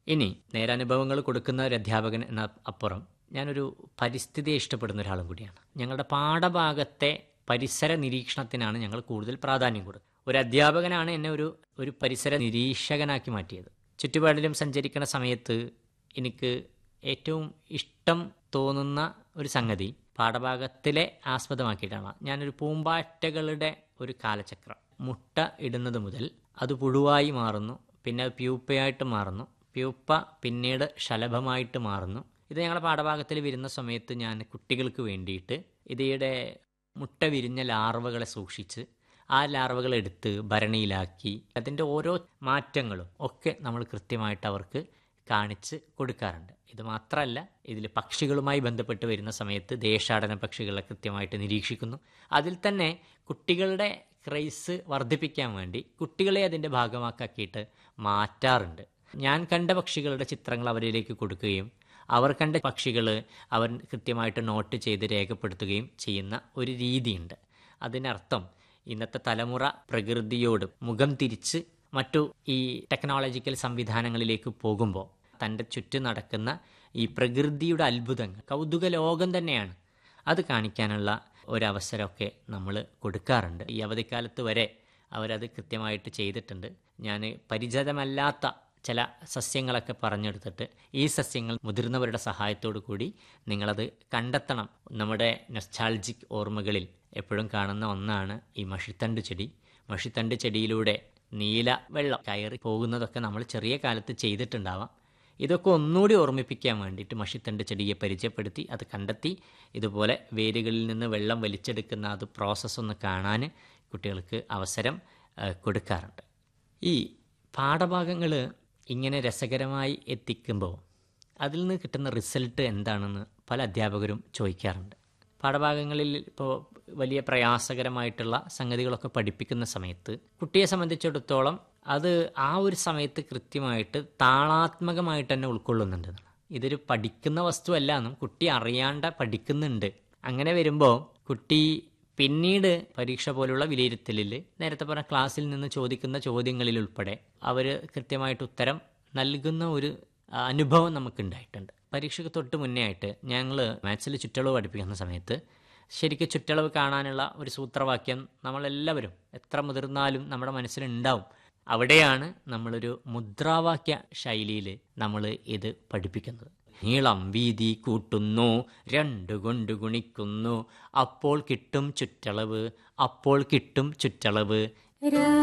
ഇനി നേരനുഭവങ്ങൾ കൊടുക്കുന്ന ഒരു അധ്യാപകൻ എന്ന അപ്പുറം ഞാനൊരു പരിസ്ഥിതിയെ ഇഷ്ടപ്പെടുന്ന ഒരാളും കൂടിയാണ് ഞങ്ങളുടെ പാഠഭാഗത്തെ പരിസര നിരീക്ഷണത്തിനാണ് ഞങ്ങൾ കൂടുതൽ പ്രാധാന്യം കൊടുക്കുന്നത് ഒരു അധ്യാപകനാണ് എന്നെ ഒരു ഒരു പരിസര നിരീക്ഷകനാക്കി മാറ്റിയത് ചുറ്റുപാടിലും സഞ്ചരിക്കുന്ന സമയത്ത് എനിക്ക് ഏറ്റവും ഇഷ്ടം തോന്നുന്ന ഒരു സംഗതി പാഠഭാഗത്തിലെ ആസ്പദമാക്കിയിട്ടാണ് ഞാനൊരു പൂമ്പാറ്റകളുടെ ഒരു കാലചക്രം മുട്ട ഇടുന്നത് മുതൽ അത് പുഴുവായി മാറുന്നു പിന്നെ അത് പ്യൂപ്പയായിട്ട് മാറുന്നു പ്യൂപ്പ പിന്നീട് ശലഭമായിട്ട് മാറുന്നു ഇത് ഞങ്ങളുടെ പാഠഭാഗത്തിൽ വരുന്ന സമയത്ത് ഞാൻ കുട്ടികൾക്ക് വേണ്ടിയിട്ട് ഇതിയുടെ മുട്ട വിരിഞ്ഞ ലാർവകളെ സൂക്ഷിച്ച് ആ ലാർവകൾ എടുത്ത് ഭരണിയിലാക്കി അതിൻ്റെ ഓരോ മാറ്റങ്ങളും ഒക്കെ നമ്മൾ കൃത്യമായിട്ട് അവർക്ക് കാണിച്ച് കൊടുക്കാറുണ്ട് ഇത് മാത്രമല്ല ഇതിൽ പക്ഷികളുമായി ബന്ധപ്പെട്ട് വരുന്ന സമയത്ത് ദേശാടന പക്ഷികളെ കൃത്യമായിട്ട് നിരീക്ഷിക്കുന്നു അതിൽ തന്നെ കുട്ടികളുടെ ക്രൈസ് വർദ്ധിപ്പിക്കാൻ വേണ്ടി കുട്ടികളെ അതിൻ്റെ ഭാഗമാക്കിയിട്ട് മാറ്റാറുണ്ട് ഞാൻ കണ്ട പക്ഷികളുടെ ചിത്രങ്ങൾ അവരിലേക്ക് കൊടുക്കുകയും അവർ കണ്ട പക്ഷികൾ അവർ കൃത്യമായിട്ട് നോട്ട് ചെയ്ത് രേഖപ്പെടുത്തുകയും ചെയ്യുന്ന ഒരു രീതിയുണ്ട് അതിനർത്ഥം ഇന്നത്തെ തലമുറ പ്രകൃതിയോട് മുഖം തിരിച്ച് മറ്റു ഈ ടെക്നോളജിക്കൽ സംവിധാനങ്ങളിലേക്ക് പോകുമ്പോൾ തൻ്റെ ചുറ്റും നടക്കുന്ന ഈ പ്രകൃതിയുടെ അത്ഭുതങ്ങൾ കൗതുക ലോകം തന്നെയാണ് അത് കാണിക്കാനുള്ള ഒരവസരമൊക്കെ നമ്മൾ കൊടുക്കാറുണ്ട് ഈ അവധിക്കാലത്ത് വരെ അവരത് കൃത്യമായിട്ട് ചെയ്തിട്ടുണ്ട് ഞാൻ പരിചിതമല്ലാത്ത ചില സസ്യങ്ങളൊക്കെ പറഞ്ഞെടുത്തിട്ട് ഈ സസ്യങ്ങൾ മുതിർന്നവരുടെ സഹായത്തോടു കൂടി നിങ്ങളത് കണ്ടെത്തണം നമ്മുടെ നൊസ്റ്റാൾജിക് ഓർമ്മകളിൽ എപ്പോഴും കാണുന്ന ഒന്നാണ് ഈ മഷിത്തണ്ട് ചെടി മഷിത്തണ്ട് ചെടിയിലൂടെ നീല വെള്ളം കയറി പോകുന്നതൊക്കെ നമ്മൾ ചെറിയ കാലത്ത് ചെയ്തിട്ടുണ്ടാവാം ഇതൊക്കെ ഒന്നുകൂടി ഓർമ്മിപ്പിക്കാൻ വേണ്ടിയിട്ട് മഷിത്തണ്ട് ചെടിയെ പരിചയപ്പെടുത്തി അത് കണ്ടെത്തി ഇതുപോലെ വേരുകളിൽ നിന്ന് വെള്ളം വലിച്ചെടുക്കുന്ന അത് പ്രോസസ്സ് ഒന്ന് കാണാൻ കുട്ടികൾക്ക് അവസരം ആ, കൊടുക്കാറുണ്ട് ഈ പാഠഭാഗങ്ങൾ ഇങ്ങനെ രസകരമായി എത്തിക്കുമ്പോൾ അതിൽ നിന്ന് കിട്ടുന്ന റിസൾട്ട് എന്താണെന്ന് പല അധ്യാപകരും ചോദിക്കാറുണ്ട് പാഠഭാഗങ്ങളിൽ ഇപ്പോൾ വലിയ പ്രയാസകരമായിട്ടുള്ള സംഗതികളൊക്കെ പഠിപ്പിക്കുന്ന സമയത്ത് കുട്ടിയെ സംബന്ധിച്ചിടത്തോളം അത് ആ ഒരു സമയത്ത് കൃത്യമായിട്ട് താളാത്മകമായിട്ട് തന്നെ ഉൾക്കൊള്ളുന്നുണ്ട് ഇതൊരു പഠിക്കുന്ന വസ്തുവല്ല എന്നും കുട്ടി അറിയാണ്ട പഠിക്കുന്നുണ്ട് അങ്ങനെ വരുമ്പോൾ കുട്ടി പിന്നീട് പരീക്ഷ പോലുള്ള വിലയിരുത്തലിൽ നേരത്തെ പറഞ്ഞ ക്ലാസ്സിൽ നിന്ന് ചോദിക്കുന്ന ചോദ്യങ്ങളിൽ ഉൾപ്പെടെ അവർ കൃത്യമായിട്ട് ഉത്തരം നൽകുന്ന ഒരു ആ, അനുഭവം നമുക്കുണ്ടായിട്ടുണ്ട് പരീക്ഷയ്ക്ക് തൊട്ട് മുന്നേ ആയിട്ട് ഞങ്ങൾ മാത്സിൽ ചുറ്റളവ് പഠിപ്പിക്കുന്ന സമയത്ത് ശരിക്കും ചുറ്റളവ് കാണാനുള്ള ഒരു സൂത്രവാക്യം നമ്മളെല്ലാവരും എത്ര മുതിർന്നാലും നമ്മുടെ മനസ്സിലുണ്ടാവും അവിടെയാണ് നമ്മളൊരു മുദ്രാവാക്യ ശൈലിയിൽ നമ്മൾ ഇത് പഠിപ്പിക്കുന്നത് നീളം വീതി കൂട്ടുന്നു രണ്ടു കൊണ്ട് ഗുണിക്കുന്നു അപ്പോൾ കിട്ടും ചുറ്റളവ് അപ്പോൾ കിട്ടും ചുറ്റളവ്